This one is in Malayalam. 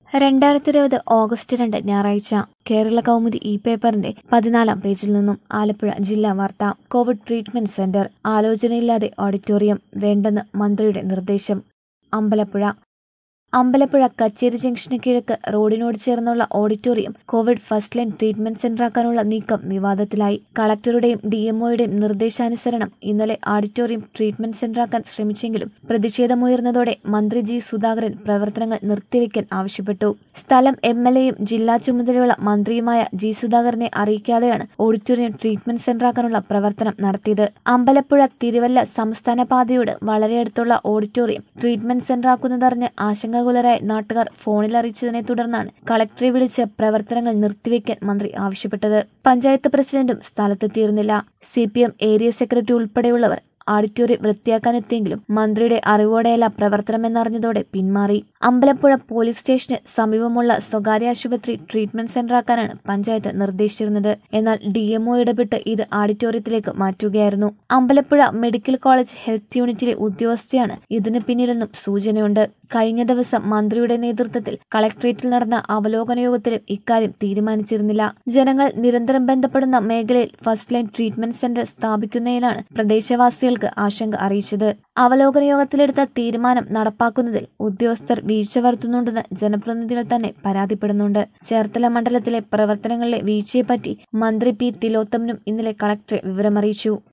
രണ്ടായിരത്തി ഇരുപത് ഓഗസ്റ്റ് രണ്ട് ഞായറാഴ്ച കേരള കൗമുദി ഇ പേപ്പറിന്റെ പതിനാലാം പേജിൽ നിന്നും ആലപ്പുഴ ജില്ലാ വാർത്ത കോവിഡ് ട്രീറ്റ്മെന്റ് സെന്റർ ആലോചനയില്ലാതെ ഓഡിറ്റോറിയം വേണ്ടെന്ന് മന്ത്രിയുടെ നിർദ്ദേശം അമ്പലപ്പുഴ അമ്പലപ്പുഴ കച്ചേരി ജംഗ്ഷന് കിഴക്ക് റോഡിനോട് ചേർന്നുള്ള auditorium Covid first line treatment സെന്ററാക്കാനുള്ള നീക്കം വിവാദത്തിലായി കളക്ടറുടെയും ഡിഎംഒയുടെയും നിർദ്ദേശാനുസരണം ഇന്നലെ ഓഡിറ്റോറിയം ട്രീറ്റ്മെന്റ് സെന്ററാക്കാൻ ശ്രമിച്ചെങ്കിലും പ്രതിഷേധമുയർന്നതോടെ മന്ത്രി ജി സുധാകരൻ പ്രവർത്തനങ്ങൾ നിർത്തിവെക്കാൻ ആവശ്യപ്പെട്ടു സ്ഥലം എം എൽ എയും ജില്ലാ ചുമതലയുള്ള മന്ത്രിയുമായ ജി സുധാകരനെ അറിയിക്കാതെയാണ് ഓഡിറ്റോറിയം ട്രീറ്റ്മെന്റ് സെന്ററാക്കാനുള്ള പ്രവർത്തനം നടത്തിയത് അമ്പലപ്പുഴ തിരുവല്ല സംസ്ഥാന പാതയോട് വളരെ അടുത്തുള്ള ഓഡിറ്റോറിയം ട്രീറ്റ്മെന്റ് സെന്ററാക്കുന്നതറിഞ്ഞ് ആശങ്കാകുലരായ നാട്ടുകാർ ഫോണിൽ അറിയിച്ചതിനെ തുടർന്നാണ് കളക്ടറെ വിളിച്ച് പ്രവർത്തനങ്ങൾ നിർത്തിവെക്കാൻ മന്ത്രി ആവശ്യപ്പെട്ടത് പഞ്ചായത്ത് പ്രസിഡന്റും സ്ഥലത്തെത്തിയിരുന്നില്ല C P M area secretary ഉൾപ്പെടെയുള്ളവർ ഓഡിറ്റോറിയം വൃത്തിയാക്കാനെത്തിയെങ്കിലും മന്ത്രിയുടെ അറിവോടെയല്ല പ്രവർത്തനമെന്നറിഞ്ഞതോടെ പിന്മാറി അമ്പലപ്പുഴ പോലീസ് സ്റ്റേഷന് സമീപമുള്ള സ്വകാര്യ ആശുപത്രി ട്രീറ്റ്മെന്റ് സെന്ററാക്കാനാണ് പഞ്ചായത്ത് നിർദ്ദേശിച്ചിരുന്നത് എന്നാൽ ഡിഎംഒ ഇടപെട്ട് ഇത് ഓഡിറ്റോറിയത്തിലേക്ക് മാറ്റുകയായിരുന്നു അമ്പലപ്പുഴ മെഡിക്കൽ കോളേജ് ഹെൽത്ത് യൂണിറ്റിലെ ഉദ്യോഗസ്ഥയാണ് ഇതിന് പിന്നിലെന്നും സൂചനയുണ്ട് കഴിഞ്ഞ ദിവസം മന്ത്രിയുടെ നേതൃത്വത്തിൽ കളക്ട്രേറ്റിൽ നടന്ന അവലോകന യോഗത്തിലും ഇക്കാര്യം തീരുമാനിച്ചിരുന്നില്ല ജനങ്ങൾ നിരന്തരം ബന്ധപ്പെടുന്ന മേഖലയിൽ ഫസ്റ്റ് ലൈൻ ട്രീറ്റ്മെന്റ് സെന്റർ സ്ഥാപിക്കുന്നതിലാണ് പ്രദേശവാസികൾക്ക് ആശങ്ക അറിയിച്ചത് അവലോകന യോഗത്തിലെടുത്ത തീരുമാനം നടപ്പാക്കുന്നതിൽ ഉദ്യോഗസ്ഥർ വീഴ്ച വരുത്തുന്നുണ്ടെന്ന് ജനപ്രതിനിധികൾ തന്നെ പരാതിപ്പെടുന്നുണ്ട് ചേർത്തല മണ്ഡലത്തിലെ പ്രവർത്തനങ്ങളിലെ വീഴ്ചയെപ്പറ്റി മന്ത്രി പി തിലോത്തമനും ഇന്നലെ കളക്ടറെ വിവരമറിയിച്ചു